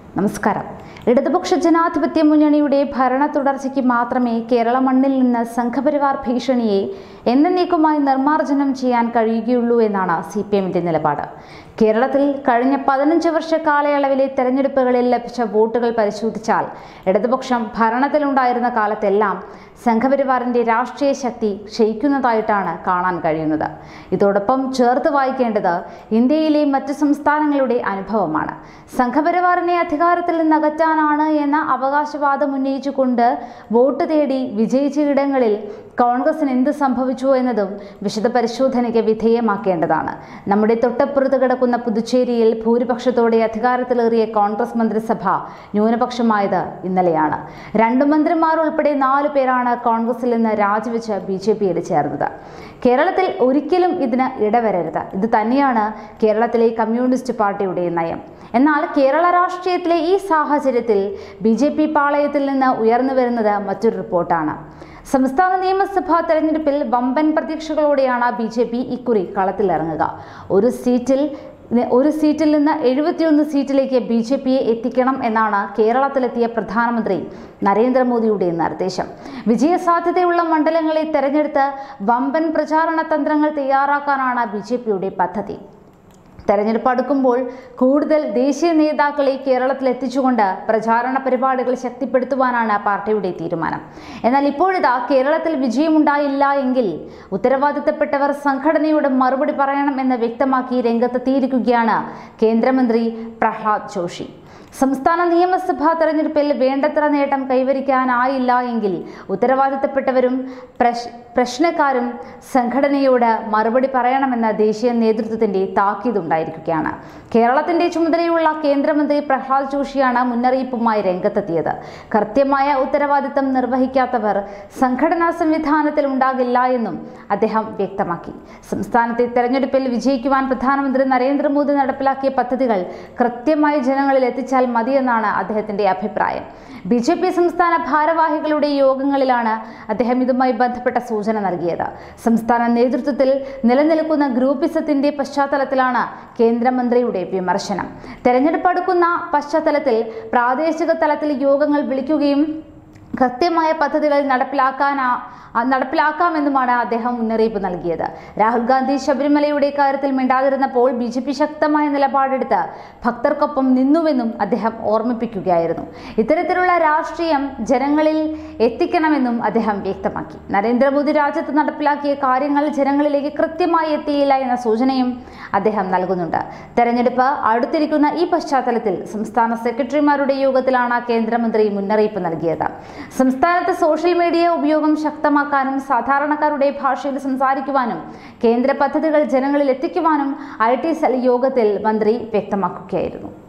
നമസ്കാരം ഇടതുപക്ഷ ജനാധിപത്യ മുന്നണിയുടെ ഭരണ തുടർച്ചയ്ക്ക് മാത്രമേ കേരള മണ്ണിൽ നിന്ന് സംഘപരിവാർ ഭീഷണിയെ എന്നേക്കുമായി നിർമ്മാർജ്ജനം ചെയ്യാൻ കഴിയുകയുള്ളൂ എന്നാണ് സി പി എമ്മിന്റെ നിലപാട് കേരളത്തിൽ കഴിഞ്ഞ പതിനഞ്ച് വർഷ കാലയളവിലെ തെരഞ്ഞെടുപ്പുകളിൽ ലഭിച്ച വോട്ടുകൾ പരിശോധിച്ചാൽ ഇടതുപക്ഷം ഭരണത്തിലുണ്ടായിരുന്ന കാലത്തെല്ലാം സംഘപരിവാറിന്റെ രാഷ്ട്രീയ ശക്തി ക്ഷയിക്കുന്നതായിട്ടാണ് കാണാൻ കഴിയുന്നത് ഇതോടൊപ്പം ചേർത്ത് വായിക്കേണ്ടത് ഇന്ത്യയിലെ മറ്റ് സംസ്ഥാനങ്ങളുടെ അനുഭവമാണ് സംഘപരിവാറിനെ അധികാരത്തിൽ നിന്ന് അകറ്റാനാണ് എന്ന അവകാശവാദം ഉന്നയിച്ചുകൊണ്ട് വോട്ട് തേടി വിജയിച്ച ഇടങ്ങളിൽ കോൺഗ്രസിന് എന്ത് സംഭവിച്ചു എന്നതും വിശദ പരിശോധനയ്ക്ക് വിധേയമാക്കേണ്ടതാണ് നമ്മുടെ തൊട്ടപ്പുറത്ത് കിടക്കുന്ന പുതുച്ചേരിയിൽ ഭൂരിപക്ഷത്തോടെ അധികാരത്തിലേറിയ കോൺഗ്രസ് മന്ത്രിസഭ ന്യൂനപക്ഷമായത് ഇന്നലെയാണ് രണ്ടു മന്ത്രിമാർ ഉൾപ്പെടെ നാലു പേരാണ് കോൺഗ്രസിൽ നിന്ന് രാജിവെച്ച് ബി ജെ പിയിൽ ചേർന്നത് കേരളത്തിൽ ഒരിക്കലും ഇതിന് ഇടവരരുത് ഇത് തന്നെയാണ് കേരളത്തിലെ കമ്മ്യൂണിസ്റ്റ് പാർട്ടിയുടെ നയം എന്നാൽ കേരള രാഷ്ട്രീയത്തിലെ ഈ സാഹചര്യത്തിൽ ബി ജെ പി പാളയത്തിൽ നിന്ന് ഉയർന്നു വരുന്നത് മറ്റൊരു റിപ്പോർട്ടാണ് സംസ്ഥാന നിയമസഭാ തെരഞ്ഞെടുപ്പിൽ വമ്പൻ പ്രതീക്ഷകളോടെയാണ് ബി ജെ പി ഇക്കുറി കളത്തിലിറങ്ങുക ഒരു സീറ്റിൽ ഒരു സീറ്റിൽ നിന്ന് എഴുപത്തിയൊന്ന് സീറ്റിലേക്ക് ബി ജെ പിയെ എത്തിക്കണം എന്നാണ് കേരളത്തിലെത്തിയ പ്രധാനമന്ത്രി നരേന്ദ്രമോദിയുടെ നിർദ്ദേശം വിജയസാധ്യതയുള്ള മണ്ഡലങ്ങളെ തെരഞ്ഞെടുത്ത് വമ്പൻ പ്രചാരണ തന്ത്രങ്ങൾ തയ്യാറാക്കാനാണ് ബി ജെ പിയുടെ പദ്ധതി തെരഞ്ഞെടുപ്പ് അടുക്കുമ്പോൾ കൂടുതൽ ദേശീയ നേതാക്കളെ കേരളത്തിൽ എത്തിച്ചുകൊണ്ട് പ്രചാരണ പരിപാടികൾ ശക്തിപ്പെടുത്തുവാനാണ് പാർട്ടിയുടെ തീരുമാനം എന്നാൽ ഇപ്പോഴിതാ കേരളത്തിൽ വിജയമുണ്ടായില്ല എങ്കിൽ ഉത്തരവാദിത്തപ്പെട്ടവർ സംഘടനയോട് മറുപടി പറയണം എന്ന് വ്യക്തമാക്കി രംഗത്തെത്തിയിരിക്കുകയാണ് കേന്ദ്രമന്ത്രി പ്രഹ്ലാദ് ജോഷി സംസ്ഥാന നിയമസഭാ തെരഞ്ഞെടുപ്പിൽ വേണ്ടത്ര നേട്ടം കൈവരിക്കാനായില്ല എങ്കിൽ ഉത്തരവാദിത്തപ്പെട്ടവരും പ്രശ് പ്രശ്നക്കാരും സംഘടനയോട് മറുപടി പറയണമെന്ന ദേശീയ നേതൃത്വത്തിന്റെ താക്കീതുണ്ടായിരിക്കുകയാണ് കേരളത്തിന്റെ ചുമതലയുള്ള കേന്ദ്രമന്ത്രി പ്രഹ്ലാദ് ജോഷിയാണ് മുന്നറിയിപ്പുമായി രംഗത്തെത്തിയത് കൃത്യമായ ഉത്തരവാദിത്തം നിർവഹിക്കാത്തവർ സംഘടനാ സംവിധാനത്തിൽ ഉണ്ടാകില്ല എന്നും അദ്ദേഹം വ്യക്തമാക്കി സംസ്ഥാനത്തെ തെരഞ്ഞെടുപ്പിൽ വിജയിക്കുവാൻ പ്രധാനമന്ത്രി നരേന്ദ്രമോദി നടപ്പിലാക്കിയ പദ്ധതികൾ കൃത്യമായി ജനങ്ങളിൽ എത്തിച്ചാൽ മതിയെന്നാണ് അദ്ദേഹത്തിന്റെ അഭിപ്രായം ബി ജെ പി സംസ്ഥാന ഭാരവാഹികളുടെ യോഗങ്ങളിലാണ് അദ്ദേഹം ഇതുമായി ബന്ധപ്പെട്ട സൂചന നൽകിയത് സംസ്ഥാന നേതൃത്വത്തിൽ നിലനിൽക്കുന്ന ഗ്രൂപ്പിസത്തിന്റെ പശ്ചാത്തലത്തിലാണ് കേന്ദ്രമന്ത്രിയുടെ വിമർശനം തെരഞ്ഞെടുപ്പ് അടുക്കുന്ന പശ്ചാത്തലത്തിൽ പ്രാദേശിക തലത്തിൽ യോഗങ്ങൾ വിളിക്കുകയും കൃത്യമായ പദ്ധതികൾ നടപ്പിലാക്കാനാ നടപ്പിലാക്കാമെന്നുമാണ് അദ്ദേഹം മുന്നറിയിപ്പ് നൽകിയത് രാഹുൽ ഗാന്ധി ശബരിമലയുടെ കാര്യത്തിൽ മിണ്ടാതിരുന്നപ്പോൾ ബി ജെ പി ശക്തമായ നിലപാടെടുത്ത് ഭക്തർക്കൊപ്പം നിന്നുവെന്നും അദ്ദേഹം ഓർമ്മിപ്പിക്കുകയായിരുന്നു ഇത്തരത്തിലുള്ള രാഷ്ട്രീയം ജനങ്ങളിൽ എത്തിക്കണമെന്നും അദ്ദേഹം വ്യക്തമാക്കി നരേന്ദ്രമോദി രാജ്യത്ത് നടപ്പിലാക്കിയ കാര്യങ്ങൾ ജനങ്ങളിലേക്ക് കൃത്യമായി എത്തിയില്ല എന്ന സൂചനയും അദ്ദേഹം നൽകുന്നുണ്ട് തെരഞ്ഞെടുപ്പ് അടുത്തിരിക്കുന്ന ഈ പശ്ചാത്തലത്തിൽ സംസ്ഥാന സെക്രട്ടറിമാരുടെ യോഗത്തിലാണ് കേന്ദ്രമന്ത്രി മുന്നറിയിപ്പ് നൽകിയത് സംസ്ഥാനത്ത് സോഷ്യൽ മീഡിയ ഉപയോഗം ശക്തമാക്കാനും സാധാരണക്കാരുടെ ഭാഷയിൽ സംസാരിക്കുവാനും കേന്ദ്ര പദ്ധതികൾ ജനങ്ങളിൽ എത്തിക്കുവാനും ഐ ടി സെൽ യോഗത്തിൽ മന്ത്രി വ്യക്തമാക്കുകയായിരുന്നു